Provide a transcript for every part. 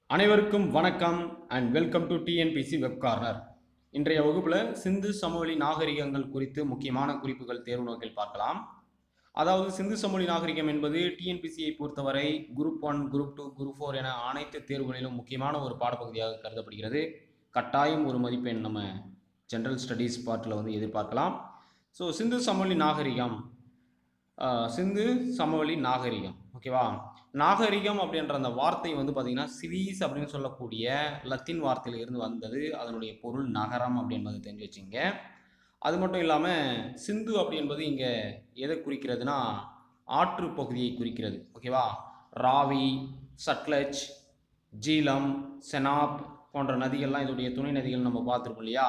அனைவருக்கும் வணக்கம் and welcome to TNPSC web corner இன்றைய வகுப்பில் சிந்து சமவெளி நாகரிகங்கள் குறித்து முக்கியமான குறிப்புகள் தேர்வு நோக்கில் பார்க்கலாம் அதாவது சிந்து சமவெளி நாகரிகம் என்பது டிஎன்பிசியை பொறுத்தவரை group one group two group four என அனைத்து தேர்வுகளிலும் முக்கியமான ஒரு பாடப்பகுதியாக கருதப்படுகிறது கட்டாயம் ஒரு மதிப்பெண் நம்ம ஜென்ரல் ஸ்டடீஸ் பார்ட்டில் வந்து எதிர்பார்க்கலாம் ஸோ சிந்து சமவெளி நாகரிகம் ஆஹ் சிந்து சமவெளி நாகரிகம் ஓகேவா நாகரிகம் அப்படின்ற அந்த வார்த்தை வந்து பார்த்திங்கன்னா சிவீஸ் அப்படின்னு சொல்லக்கூடிய லத்தீன் வார்த்தையில இருந்து வந்தது அதனுடைய பொருள் நகரம் அப்படின்றது தெரிஞ்சு வச்சுங்க அது மட்டும் இல்லாமல் சிந்து அப்படி என்பது இங்கே எதை குறிக்கிறதுனா ஆற்று பகுதியை குறிக்கிறது ஓகேவா ராவி சட்லஜ் ஜீலம் செனாப் போன்ற நதிகள்லாம் இதோடைய துணை நதிகள் நம்ம பார்த்துருப்போம் இல்லையா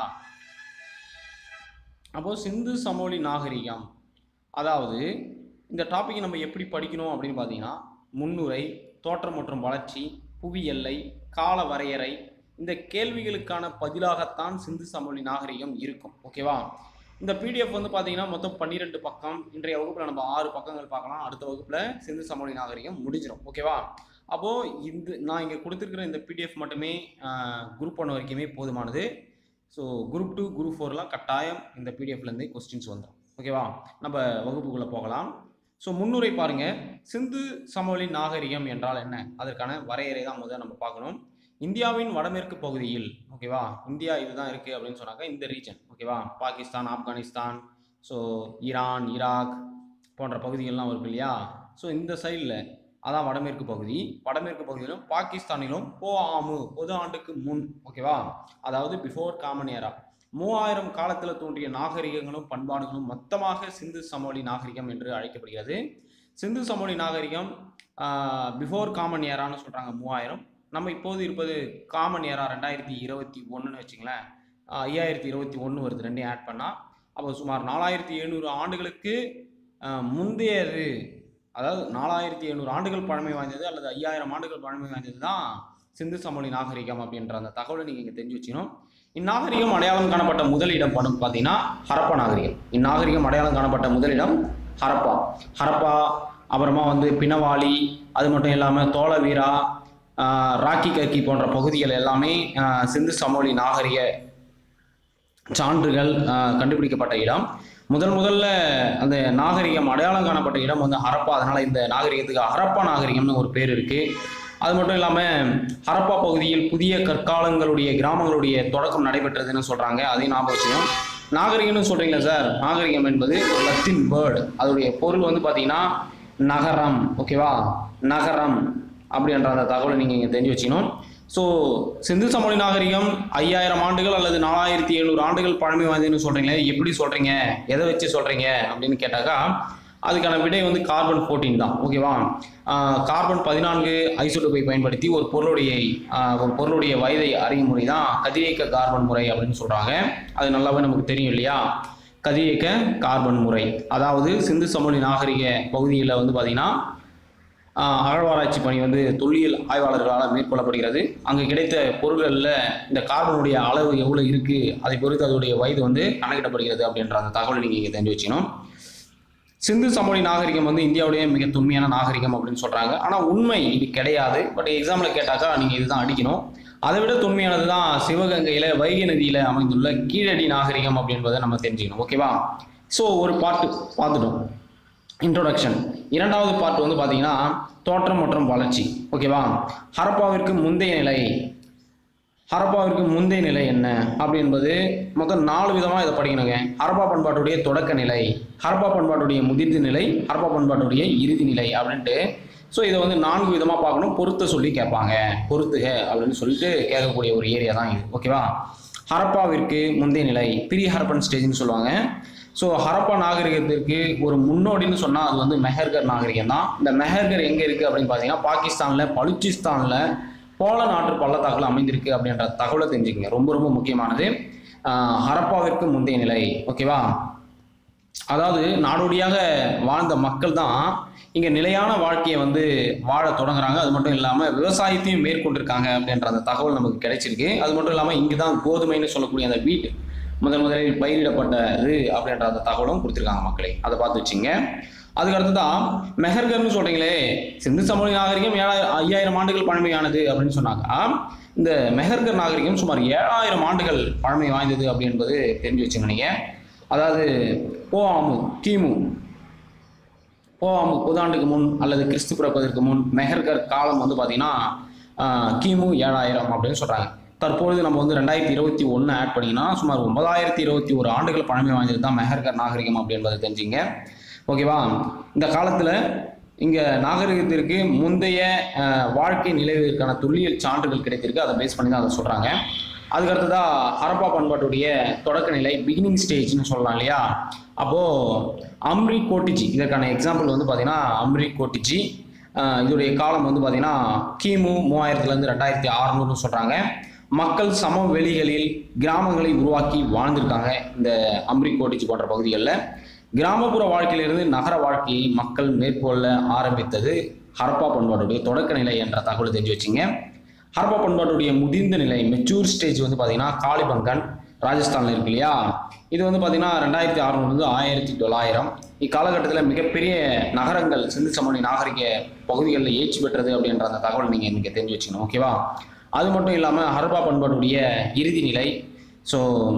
அப்போது சிந்து சமவெளி நாகரிகம் அதாவது இந்த டாபிக் நம்ம எப்படி படிக்கணும் அப்படின்னு பார்த்தீங்கன்னா முன்னுரை தோற்றம் மற்றும் வளர்ச்சி புவி எல்லை கால வரையறை இந்த கேள்விகளுக்கான பதிலாகத்தான் சிந்து சமவெளி நாகரிகம் இருக்கும் ஓகேவா இந்த பிடிஎஃப் வந்து பார்த்தீங்கன்னா மொத்தம் பன்னிரெண்டு பக்கம் இன்றைய வகுப்பில் நம்ம ஆறு பக்கங்கள் பார்க்கலாம் அடுத்த வகுப்பில் சிந்து சமவெளி நாகரிகம் முடிஞ்சிடும் ஓகேவா அப்போது இந்த நான் இங்கே கொடுத்துருக்கிற இந்த பிடிஎஃப் மட்டுமே குரூப் ஒன் வரைக்குமே போதுமானது ஸோ குரூப் டூ குரூப் ஃபோர்லாம் கட்டாயம் இந்த பிடிஎஃப்லேருந்து கொஸ்டின்ஸ் வந்துடும் ஓகேவா நம்ம வகுப்புக்குள்ளே போகலாம் ஸோ முன்னுரை பாருங்க சிந்து சமவெளி நாகரிகம் என்றால் என்ன அதற்கான வரையறை தான் முதல்ல நம்ம பார்க்கணும் இந்தியாவின் வடமேற்கு பகுதியில் ஓகேவா இந்தியா இதுதான் இருக்குது அப்படின்னு சொன்னாக்க இந்த ரீஜன் ஓகேவா Pakistan Afghanistan so Iran Iraq போன்ற பகுதிகள்லாம் இருக்கு இல்லையா ஸோ இந்த சைடில் அதான் வடமேற்கு பகுதி வடமேற்கு பகுதியிலும் பாகிஸ்தானிலும் போ ஆமு பொது ஆண்டுக்கு முன் ஓகேவா அதாவது பிஃபோர் காமன் ஏரா மூவாயிரம் காலத்தில் தோன்றிய நாகரிகங்களும் பண்பாடுகளும் மொத்தமாக சிந்து சமவெளி நாகரிகம் என்று அழைக்கப்படுகிறது சிந்து சமவெளி நாகரிகம் பிஃபோர் காமன் ஏரான்னு சொல்கிறாங்க மூவாயிரம் நம்ம இப்போது இருப்பது காமன் ஏரா ரெண்டாயிரத்தி இருபத்தி ஒன்றுன்னு வச்சுங்களேன் ஆஹ் ஐயாயிரத்தி இருபத்தி ஒன்று வருது ரெண்டையும் ஆட் பண்ணால் அப்போ சுமார் நாலாயிரத்தி எழுநூறு ஆண்டுகளுக்கு ஆஹ் முந்தையது அதாவது நாலாயிரத்தி எழுநூறு ஆண்டுகள் பழமை வாய்ந்தது அல்லது ஐயாயிரம் ஆண்டுகள் பழமை வாய்ந்தது தான் சிந்து சமவெளி நாகரிகம் அப்படின்ற அந்த தகவலை நீங்கள் இங்கே தெரிஞ்சு வச்சுக்கணும் இந்நாகரிகம் அடையாளம் காணப்பட்ட முதலிடம் படம் பார்த்தீங்கன்னா ஹரப்பா நாகரிகம் இந்நாகரிகம் அடையாளம் காணப்பட்ட முதலிடம் ஹரப்பா ஹரப்பா அப்புறமா வந்து பிணவாளி அது மட்டும் இல்லாமல் தோளவீரா ஆஹ் ராக்கி கக்கி போன்ற பகுதிகள் எல்லாமே ஆஹ் சிந்து சமவெளி நாகரிக சான்றுகள் ஆஹ் கண்டுபிடிக்கப்பட்ட இடம் முதல் முதல்ல அந்த நாகரிகம் அடையாளம் காணப்பட்ட இடம் வந்து ஹரப்பா அதனால இந்த நாகரிகத்துக்கு ஹரப்பா நாகரிகம்னு ஒரு பேர் இருக்கு அது மட்டும் இல்லாமல் ஹரப்பா பகுதியில் புதிய கற்காலங்களுடைய கிராமங்களுடைய தொடக்கம் நடைபெற்றதுன்னு சொல்றாங்க அதையும் ஞாபகம் வச்சுக்கணும் நாகரிகம்னு சொல்றீங்களா சார் நாகரிகம் என்பது ஒரு லத்தின் வேர்டு அதோடைய பொருள் வந்து பார்த்தீங்கன்னா நகரம் ஓகேவா நகரம் அப்படின்ற அந்த தகவலை நீங்கள் இங்கே தெரிஞ்சு வச்சுக்கணும் ஸோ சிந்து சமவெளி நாகரிகம் ஐயாயிரம் ஆண்டுகள் அல்லது நாலாயிரத்தி எழுநூறு ஆண்டுகள் பழமை வாய்ந்ததுன்னு சொல்கிறீங்களே எப்படி சொல்கிறீங்க எதை வச்சு சொல்கிறீங்க அப்படின்னு கேட்டாக்கா அதுக்கான விடை வந்து கார்பன் ஃபோர்டீன் தான் ஓகேவா கார்பன் பதினான்கு ஐசோடோப்பை பயன்படுத்தி ஒரு பொருளுடைய ஆஹ், ஒரு பொருளுடைய வயதை அறியும் முறை தான் கதிரியக்க கார்பன் முறை அப்படின்னு சொல்கிறாங்க அது நல்லாவே நமக்கு தெரியும் இல்லையா கதிரியக்க கார்பன் முறை அதாவது சிந்து சமவெளி நாகரிக பகுதியில் வந்து பார்த்திங்கன்னா ஆஹ் அகழ்வாராய்ச்சி பணி வந்து தொல்லியல் ஆய்வாளர்களால் மேற்கொள்ளப்படுகிறது அங்கே கிடைத்த பொருள்களில் இந்த கார்பனுடைய அளவு எவ்வளோ இருக்குது அதை பொறுத்து அதோடைய வயது வந்து கணக்கிடப்படுகிறது அப்படின்ற அந்த தகவலை நீங்கள் இங்கே தெரிஞ்சு வச்சுக்கணும் சிந்து சமவெளி நாகரிகம் வந்து இந்தியாவுடைய மிக தொன்மையான நாகரிகம் அப்படின்னு சொல்கிறாங்க ஆனால் உண்மை இது கிடையாது பட் எக்ஸாமில் கேட்டாக்கா நீங்கள் இதுதான் அடிக்கணும் அதை விட தொன்மையானது தான் சிவகங்கையில் வைகை நதியில் அமைந்துள்ள கீழடி நாகரிகம் அப்படின்றத நம்ம தெரிஞ்சுக்கணும் ஓகேவா ஸோ ஒரு பார்ட்டு பார்த்துட்டோம் இன்ட்ரோடக்ஷன் இரண்டாவது பார்ட் வந்து பார்த்தீங்கன்னா தோற்றம் மற்றும் வளர்ச்சி ஓகேவா ஹரப்பாவிற்கு முந்தைய நிலை ஹரப்பாவிற்கு முந்தைய நிலை என்ன அப்படி என்பது மொத்தம் நாலு விதமாக இதை படிக்கணுங்க ஹரப்பா பண்பாட்டுடைய தொடக்க நிலை ஹரப்பா பண்பாட்டுடைய முதிர்ந்த நிலை ஹரப்பா பண்பாட்டுடைய இறுதி நிலை அப்படின்ட்டு ஸோ இதை வந்து நான்கு விதமாக பார்க்கணும் பொருத்த சொல்லி கேட்பாங்க பொருத்துக அப்படின்னு சொல்லிட்டு கேட்கக்கூடிய ஒரு ஏரியா தான் இது ஓகேவா ஹரப்பாவிற்கு முந்தைய நிலை ப்ரீ ஹரப்பன் ஸ்டேஜ்னு சொல்லுவாங்க ஸோ ஹரப்பா நாகரிகத்திற்கு ஒரு முன்னோடின்னு சொன்னால் அது வந்து மெஹர்கர் நாகரிகம் தான் இந்த மெஹர்கர் எங்கே இருக்குது அப்படின்னு பார்த்தீங்கன்னா பாகிஸ்தானில் பலுச்சிஸ்தானில் போல நாட்டு பள்ளத்தாக்கில் அமைந்திருக்கு அப்படின்ற தகவலை தெரிஞ்சுக்கங்க ரொம்ப ரொம்ப முக்கியமானது ஆஹ் ஹரப்பாவிற்கு முந்தைய நிலை ஓகேவா அதாவது நாடோடியாக வாழ்ந்த மக்கள் தான் இங்கே நிலையான வாழ்க்கையை வந்து வாழ தொடங்குறாங்க அது மட்டும் இல்லாமல் விவசாயத்தையும் மேற்கொண்டிருக்காங்க அப்படின்ற அந்த தகவல் நமக்கு கிடைச்சிருக்கு அது மட்டும் இல்லாமல் இங்கே தான் கோதுமைன்னு சொல்லக்கூடிய அந்த வீட் முதல் முதலில் பயிரிடப்பட்டது அப்படின்ற அந்த தகவலும் கொடுத்துருக்காங்க மக்களை அதை பார்த்து வச்சுங்க அதுக்கு அடுத்ததான் மெஹர்கர்னு சொல்றீங்களே சிந்து சமவெளி நாகரிகம் ஏழாயிரம் ஐயாயிரம் ஆண்டுகள் பழமையானது அப்படின்னு சொன்னாங்க இந்த மெஹர்கர் நாகரிகம் சுமார் ஏழாயிரம் ஆண்டுகள் பழமை வாய்ந்தது அப்படி என்பது தெரிஞ்சு வச்சுங்க நீங்க அதாவது போஆமு கிமு போஆமு புதாண்டுக்கு முன் அல்லது கிறிஸ்து பிறப்பதற்கு முன் மெஹர்கர் காலம் வந்து பார்த்தீங்கன்னா ஆஹ், கிமு ஏழாயிரம் அப்படின்னு சொல்கிறாங்க தற்பொழுது நம்ம வந்து ரெண்டாயிரத்தி இருபத்தி ஒன்று ஆட் பண்ணிங்கன்னா சுமார் ஒன்பதாயிரத்தி இருபத்தி ஒரு ஆண்டுகள் பழமை வாய்ந்தது தான் மெஹர்கர் நாகரிகம் அப்படி என்பதை தெரிஞ்சுங்க ஓகேவா இந்த காலத்தில் இங்கே நாகரிகத்திற்கு முந்தைய ஆஹ், வாழ்க்கை நிலவிற்கான துல்லியல் சான்றுகள் கிடைத்திருக்கு அதை பேஸ் பண்ணி தான் அதை சொல்கிறாங்க அதுக்கு அடுத்ததா ஹரப்பா பண்பாட்டுடைய தொடக்க நிலை பிகினிங் ஸ்டேஜ்னு சொல்லலாம் இல்லையா அப்போது அம்ரி கோட்டிஜி இதற்கான எக்ஸாம்பிள் வந்து பார்த்தீங்கன்னா அம்ரி கோட்டிஜி ஆஹ் இதோடைய காலம் வந்து பார்த்தீங்கன்னா கிமு மூவாயிரத்துலேருந்து ரெண்டாயிரத்தி அறநூறுன்னு சொல்கிறாங்க மக்கள் சமவெளிகளில் கிராமங்களை உருவாக்கி வாழ்ந்திருக்காங்க இந்த அம்ரி கோட்டிஜி போன்ற பகுதிகளில் கிராமப்புற வாழ்க்கையிலிருந்து நகர வாழ்க்கையை மக்கள் மேற்கொள்ள ஆரம்பித்தது ஹரப்பா பண்பாட்டுடைய தொடக்க நிலை என்ற தகவலை தெரிஞ்சு வச்சுங்க ஹரப்பா பண்பாட்டுடைய முதிர்ந்த நிலை மெச்சூர் ஸ்டேஜ் வந்து பார்த்தீங்கன்னா காளிபங்கன் ராஜஸ்தானில் இருக்கு இல்லையா இது வந்து பார்த்தீங்கன்னா ரெண்டாயிரத்தி அறநூறுலேருந்து ஆயிரத்தி தொள்ளாயிரம் இக்காலகட்டத்தில் மிகப்பெரிய நகரங்கள் சிந்து சமவெளி நாகரிக பகுதிகளில் ஏற்றி பெற்றது அப்படின்ற அந்த தகவல் நீங்கள் இன்றைக்கி தெரிஞ்சு வச்சுக்கணும் ஓகேவா அது மட்டும் இல்லாமல் ஹரப்பா பண்பாட்டுடைய இறுதி நிலை ஸோ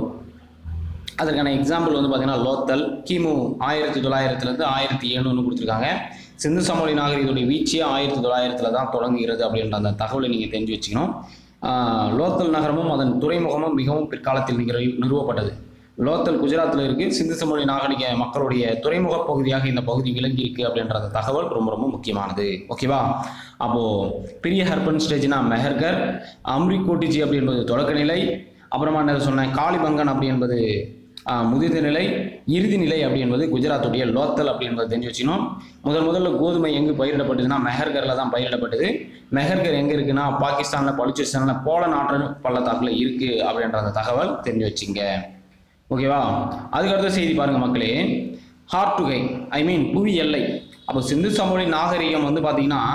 அதற்கான எக்ஸாம்பிள் வந்து பார்த்தீங்கன்னா லோத்தல் கிமு ஆயிரத்தி தொள்ளாயிரத்துலேருந்து ஆயிரத்தி எழுநூறு கொடுத்துருக்காங்க சிந்து சமவெளி நாகரிகத்துடைய வீழ்ச்சியே ஆயிரத்தி தொள்ளாயிரத்தில் தான் தொடங்குகிறது அப்படின்ற அந்த தகவலை நீங்கள் தெரிஞ்சு வச்சுக்கணும் ஆஹ் லோத்தல் நகரமும் அதன் துறைமுகமும் மிகவும் பிற்காலத்தில் நிகழ நிறுவப்பட்டது லோத்தல் குஜராத்தில் இருக்கு சிந்து சமவெளி நாகரிக மக்களுடைய துறைமுக பகுதியாக இந்த பகுதி விளங்கி இருக்கு அப்படின்ற அந்த தகவல் ரொம்ப ரொம்ப முக்கியமானது ஓகேவா அப்போ பெரிய ஹர்பன் ஸ்டேஜ்னா மெஹர்கர் அம்ரி கோட்டிஜி அப்படி என்பது தொடக்க நிலை அப்புறமா என்ன சொன்னேன் காளிபங்கன் அப்படி என்பது ஆஹ், முதிர்ந்த நிலை இறுதி நிலை அப்படி என்பது குஜராத்துடைய லோத்தல் அப்படி என்பது தெரிஞ்சு வச்சுக்கணும் முதல் முதல்ல கோதுமை எங்கு பயிரிடப்பட்டதுன்னா மெஹர்கரில் தான் பயிரிடப்பட்டது மெஹர்கர் எங்கே இருக்குன்னா பாகிஸ்தானில் பலுச்சிஸ்தானில் போல நாட்டு பள்ளத்தாக்கில் இருக்கு அப்படின்ற அந்த தகவல் தெரிஞ்சு வச்சுங்க ஓகேவா அதுக்கடுத்த செய்தி பாருங்க மக்களே ஹார்டுகை ஐ மீன் புவி எல்லை அப்போ சிந்து சமவெளி நாகரிகம் வந்து பார்த்தீங்கன்னா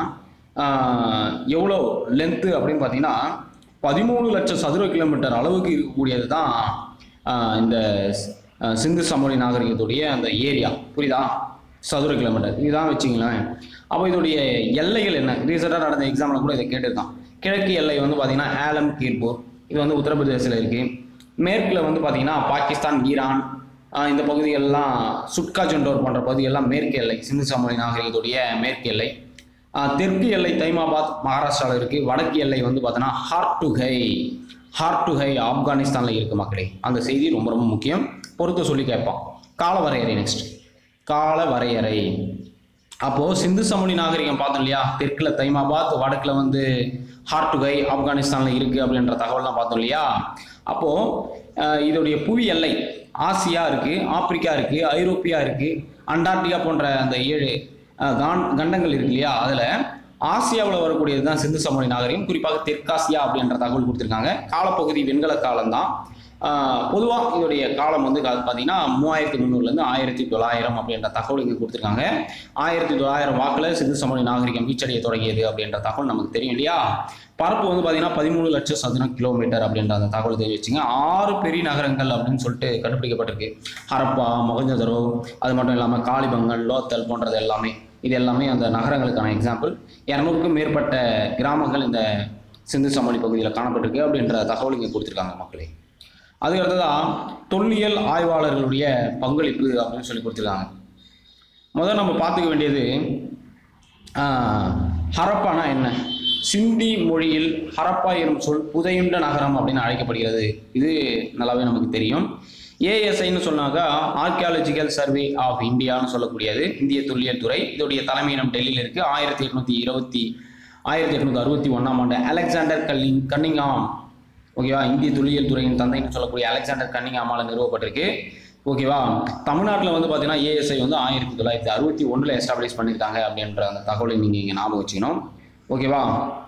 ஆஹ், எவ்வளோ லென்த்து அப்படின்னு பார்த்தீங்கன்னா பதிமூணு லட்சம் சதுர கிலோமீட்டர் அளவுக்கு இருக்கக்கூடியது தான் ஆஹ், இந்த ஆஹ், சிந்து சமவெளி நாகரிகத்துடைய அந்த ஏரியா புரியுதா சதுர கிலோமீட்டர் இதுதான் வச்சுங்களேன் அப்போ இதோடைய எல்லைகள் என்ன ரீசெண்டாக நடந்த எக்ஸாமில் கூட இதை கேட்டிருக்கான் கிழக்கு எல்லை வந்து பார்த்தீங்கன்னா ஆலம் கீர்பூர் இது வந்து உத்தரப்பிரதேசத்தில் இருக்குது மேற்கில் வந்து பார்த்தீங்கன்னா பாகிஸ்தான் ஈரான் ஆஹ் இந்த பகுதிகளெல்லாம் சுட்கா ஜொண்டோர் போன்ற பகுதிகளெல்லாம் மேற்கு எல்லை சிந்து சமவெளி நாகரிகத்துடைய மேற்கு எல்லை ஆஹ் தெற்கு எல்லை தைமாபாத் மகாராஷ்டிராவில் இருக்குது வடக்கு எல்லை வந்து பார்த்தோன்னா ஹார்டுகை ஹார்டுகை ஆப்கானிஸ்தானில் இருக்குது மக்களே அந்த செய்தி ரொம்ப ரொம்ப முக்கியம் பொறுத்து சொல்லி கேட்பான் கால வரையறை நெக்ஸ்ட் கால வரையறை அப்போது சிந்து சமவெளி நாகரிகம் பார்த்தோம் இல்லையா தெற்கில் தைமாபாத் வடக்கில் வந்து ஹார்டுகை ஆப்கானிஸ்தானில் இருக்குது அப்படின்ற தகவல்லாம் பார்த்தோம் இல்லையா அப்போது இதோடைய புவி எல்லை ஆசியா இருக்குது ஆப்பிரிக்கா இருக்குது ஐரோப்பியா இருக்குது அண்டார்டிகா போன்ற அந்த ஏழு அஹ், கான் கண்டங்கள் இருக்கு இல்லையா அதில் ஆசியாவில் வரக்கூடியது தான் சிந்து சமவெளி நாகரிகம் குறிப்பாக தெற்காசியா அப்படின்ற தகவல் கொடுத்துருக்காங்க காலப்பகுதி வெண்கல காலம்தான் பொதுவாக இதோடைய காலம் வந்து கா- பார்த்தீங்கன்னா மூவாயிரத்தி முந்நூறுலேருந்து ஆயிரத்தி தொள்ளாயிரம் அப்படின்ற தகவல் இங்கே கொடுத்துருக்காங்க ஆயிரத்தி தொள்ளாயிரம் வாக்கில் சிந்து சமவெளி நாகரிகம் வீச்சடைய தொடங்கியது அப்படின்ற தகவல் நமக்கு தெரியும் இல்லையா பரப்பு வந்து பார்த்தீங்கன்னா பதிமூணு லட்சம் சதுர கிலோமீட்டர் அப்படின்ற அந்த தகவல் தெரிவி வச்சுங்க ஆறு பெரிய நகரங்கள் அப்படின்னு சொல்லிட்டு கண்டுபிடிக்கப்பட்டிருக்கு ஹரப்பா மொகஞ்சதரோ அது மட்டும் இல்லாமல் காளிபங்கல் லோத்தல் போன்றது எல்லாமே இது எல்லாமே அந்த நகரங்களுக்கான எக்ஸாம்பிள் இரநூறுக்கும் மேற்பட்ட கிராமங்கள் இந்த சிந்து சமவெளி பகுதியில் காணப்பட்டிருக்கு அப்படின்ற தகவல் இங்கே கொடுத்துருக்காங்க மக்களே அதுக்கு அடுத்ததா தொல்லியல் ஆய்வாளர்களுடைய பங்களிப்பு அப்படின்னு சொல்லி கொடுத்துருக்காங்க முதல்ல நம்ம பார்த்துக்க வேண்டியது ஆஹ், ஹரப்பானா என்ன சிந்தி மொழியில் ஹரப்பா எனும் சொல் புதையுண்ட நகரம் அப்படின்னு அழைக்கப்படுகிறது இது நல்லாவே நமக்கு தெரியும் ஏஎஸ்ஐன்னு சொன்னாக்கா ஆர்கியாலஜிக்கல் சர்வே ஆஃப் இந்தியான்னு சொல்லக்கூடியது இந்திய தொல்லியல் துறை இதோடைய தலைமையிடம் டெல்லியில் இருக்கு ஆயிரத்தி எட்நூத்தி இருபத்தி ஆயிரத்தி எட்நூத்தி அறுபத்தி ஒன்றாம் ஆண்டு அலெக்சாண்டர் கல்லிங் கன்னிங்காம் ஓகேவா இந்திய தொல்லியல் துறையின் தந்தைன்னு சொல்லக்கூடிய அலெக்சாண்டர் கன்னிங்காமால நிறுவப்பட்டிருக்கு ஓகேவா தமிழ்நாட்டில் வந்து பார்த்தீங்கன்னா ஏஎஸ்ஐ வந்து ஆயிரத்தி தொள்ளாயிரத்தி அறுபத்தி ஒன்றில் எஸ்டாப்ளிஷ் பண்ணியிருக்காங்க அப்படின்ற அந்த தகவலை நீங்கள் இங்கே ஞாபகம் வச்சுக்கணும் ஓகேவா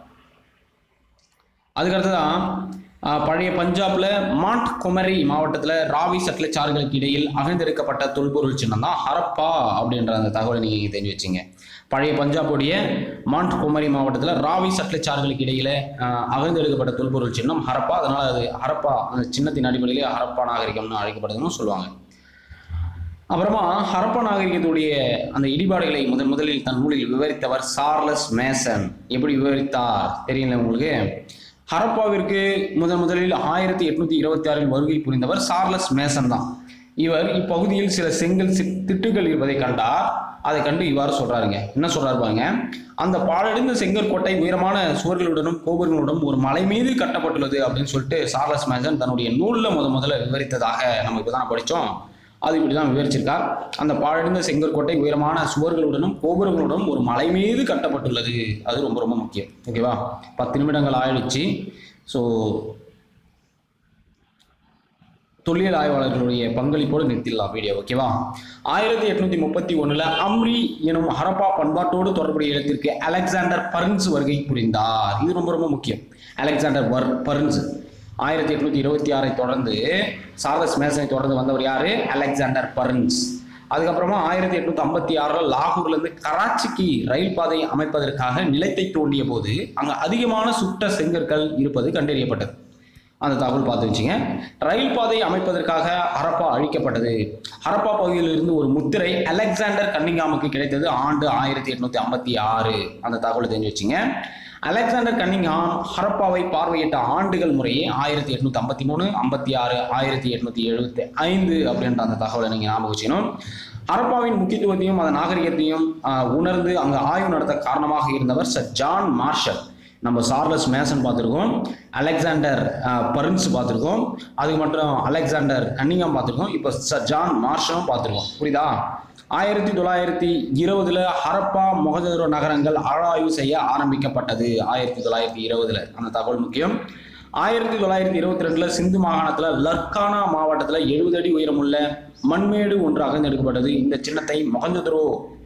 அதுக்கடுத்ததான் ஆஹ், பழைய பஞ்சாப்ல மாண்ட் குமரி மாவட்டத்தில் ராவி சட்லஜ் ஆறுகளுக்கு இடையில் அகழ்ந்தெடுக்கப்பட்ட தொல்பொருள் சின்னம் தான் ஹரப்பா அப்படின்ற அந்த தகவலை நீங்கள் தெரிஞ்சு வச்சுங்க பழைய பஞ்சாபுடைய மாண்ட் குமரி மாவட்டத்தில் ராவி சட்லஜ் ஆறுகளுக்கு இடையில ஆஹ், அகழ்ந்தெடுக்கப்பட்ட தொல்பொருள் சின்னம் ஹரப்பா அதனால அது ஹரப்பா அந்த சின்னத்தின் அடிப்படையிலே ஹரப்பா நாகரிகம்னு அழைக்கப்படுதுன்னு சொல்லுவாங்க அப்புறமா ஹரப்பா நாகரிகத்துடைய அந்த இடிபாடுகளை முதன் முதலில் தன் நூலில் விவரித்தவர் சார்லஸ் மேசன் எப்படி விவரித்தார் தெரியல உங்களுக்கு ஹரப்பாவிற்கு முதன் முதலில் ஆயிரத்தி எட்நூத்தி இருபத்தி ஆறில் வருகை புரிந்தவர் சார்லஸ் மேசன் தான் இவர் இப்பகுதியில் சில செங்கல் சி- திட்டுகள் இருப்பதை கண்டார் அதை கண்டு இவ்வாறு சொல்றாருங்க என்ன சொல்றாரு பாருங்க அந்த பாழடைந்த செங்கற்கோட்டை உயரமான சுவர்களுடனும் கோபுரங்களுடன் ஒரு மலை மீது கட்டப்பட்டுள்ளது அப்படின்னு சொல்லிட்டு சார்லஸ் மேசன் தன்னுடைய நூலில் முத முதல்ல விவரித்ததாக நம்ம இப்பதான் படிச்சோம் அது இப்படி தான் விவரிச்சிருக்கார் அந்த பாழடைந்த செங்கற்கோட்டை உயரமான சுவர்களுடனும் கோபுரங்களுடனும் ஒரு மலை மீது கட்டப்பட்டுள்ளது அது ரொம்ப ரொம்ப முக்கியம் ஓகேவா பத்து நிமிடங்கள் ஆயிடுச்சு ஸோ தொல்லியல் ஆய்வாளர்களுடைய பங்களிப்போடு நிறுத்திடலாம் வீடியோ ஓகேவா ஆயிரத்தி எட்நூத்தி முப்பத்தி ஒண்ணுல அம்ரி எனும் ஹரப்பா பண்பாட்டோடு தொடர்புடைய இடத்திற்கு அலெக்சாண்டர் பர்ன்ஸ் வருகை புரிந்தார் இது ரொம்ப ரொம்ப முக்கியம் அலெக்சாண்டர் வர் பர்ன்ஸ் ஆயிரத்தி எட்நூத்தி இருபத்தி ஆறை தொடர்ந்து சார்லஸ் மேசனை தொடர்ந்து வந்தவர் யாரு அலெக்சாண்டர் பர்ன்ஸ் அதுக்கப்புறமா ஆயிரத்தி எட்நூத்தி ஐம்பத்தி ஆறுல லாகூர்ல இருந்து கராச்சிக்கு ரயில் பாதை அமைப்பதற்காக நிலத்தை தோண்டிய போது அங்க அதிகமான சுட்ட செங்கற்கள் இருப்பது கண்டறியப்பட்டது அந்த தகவல் பார்த்து வச்சுங்க ரயில் பாதை அமைப்பதற்காக ஹரப்பா அழிக்கப்பட்டது ஹரப்பா பகுதியில் இருந்து ஒரு முத்திரை அலெக்சாண்டர் கன்னிங்காமுக்கு கிடைத்தது ஆண்டு ஆயிரத்தி எட்நூத்தி ஐம்பத்தி ஆறு அந்த தகவலை தெரிஞ்சு வச்சுங்க அலெக்சாண்டர் கன்னிங்ஹாம் ஹரப்பாவை பார்வையிட்ட ஆண்டுகள் முறையே ஆயிரத்தி எட்நூத்தி ஐம்பத்தி மூணு ஐம்பத்தி ஆறு ஆயிரத்தி எட்நூத்தி எழுபத்தி ஐந்து அப்படின்ற அந்த தகவலை நீங்க ஞாபகம் வச்சுக்கணும் ஹரப்பாவின் முக்கியத்துவத்தையும் அதன் நாகரிகத்தையும் ஆஹ், உணர்ந்து அங்கு ஆய்வு நடத்த காரணமாக இருந்தவர் சர் ஜான் மார்ஷல் நம்ம சார்லஸ் மேசன் பார்த்துருக்கோம் அலெக்சாண்டர் ஆஹ், பர்ன்ஸ் பார்த்துருக்கோம் அதுக்கு மட்டும் அலெக்சாண்டர் கன்னிங்காம் பார்த்துருக்கோம் இப்போ சர் ஜான் மார்ஷலும் பார்த்துருக்கோம் புரியுதா ஆயிரத்தி தொள்ளாயிரத்தி இருபதுல ஹரப்பா மொஹஜதரோ நகரங்கள் ஆராய்வு செய்ய ஆரம்பிக்கப்பட்டது ஆயிரத்தி தொள்ளாயிரத்தி இருபதுல அந்த தகவல் முக்கியம் ஆயிரத்தி தொள்ளாயிரத்தி இருபத்தி ரெண்டுல சிந்து மாகாணத்துல லர்கானா மாவட்டத்துல எழுபது அடி உயரமுள்ள மண்மேடு ஒன்று அகழ்ந்தெடுக்கப்பட்டது இந்த சின்னத்தை மொஹஞ்சதரோ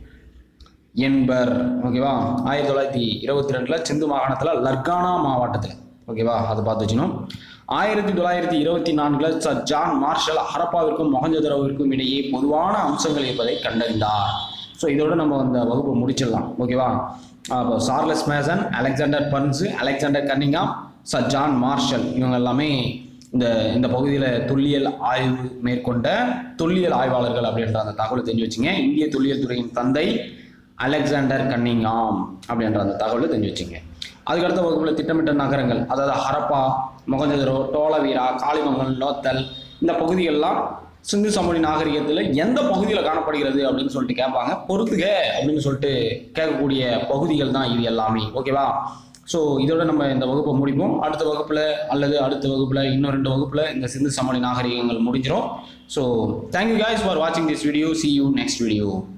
என்பர் ஓகேவா ஆயிரத்தி தொள்ளாயிரத்தி இருபத்தி ரெண்டுல சிந்து மாகாணத்துல லர்கானா மாவட்டத்தில் ஓகேவா அதை பார்த்து வச்சுக்கணும் ஆயிரத்தி தொள்ளாயிரத்தி இருபத்தி நான்குல சர் ஜான் மார்ஷல் ஹரப்பாவிற்கும் மொஹஞ்சதரோவிற்கும் இடையே பொதுவான அம்சங்கள் இருப்பதை கண்டறிந்தார் ஸோ இதோட நம்ம அந்த வகுப்பை முடிச்சிடலாம் ஓகேவா அப்போ Charles Mason Alexander Burnes Alexander Cunningham sir John Marshall இவங்க எல்லாமே இந்த இந்த பகுதியில் தொல்லியல் ஆய்வு மேற்கொண்ட தொல்லியல் ஆய்வாளர்கள் அப்படின்ற அந்த தகவலை தெரிஞ்சு வச்சுங்க இந்திய தொல்லியல் துறையின் தந்தை அலெக்சாண்டர் கன்னிங்காம் அப்படின்ற அந்த தகவலை தெரிஞ்சு வச்சுங்க அதுக்கடுத்த வகுப்பில் திட்டமிட்ட நகரங்கள் அதாவது ஹரப்பா மொகஞ்சதரோ டோலவீரா காளிமங்கல் லோத்தல் இந்த பகுதிகள்லாம் சிந்து சமவெளி நாகரிகத்தில் எந்த பகுதியில் காணப்படுகிறது அப்படின்னு சொல்லிட்டு கேட்பாங்க பொறுத்துக அப்படின்னு சொல்லிட்டு கேட்கக்கூடிய பகுதிகள் தான் இது எல்லாமே ஓகேவா ஸோ இதோட நம்ம இந்த வகுப்பை முடிப்போம் அடுத்த வகுப்பில் அல்லது அடுத்த வகுப்பில் இன்னும் ரெண்டு வகுப்பில் இந்த சிந்து சமவெளி நாகரிகங்கள் முடிஞ்சிடும் ஸோ தேங்க்யூ guys ஃபார் வாட்சிங் this video see you next video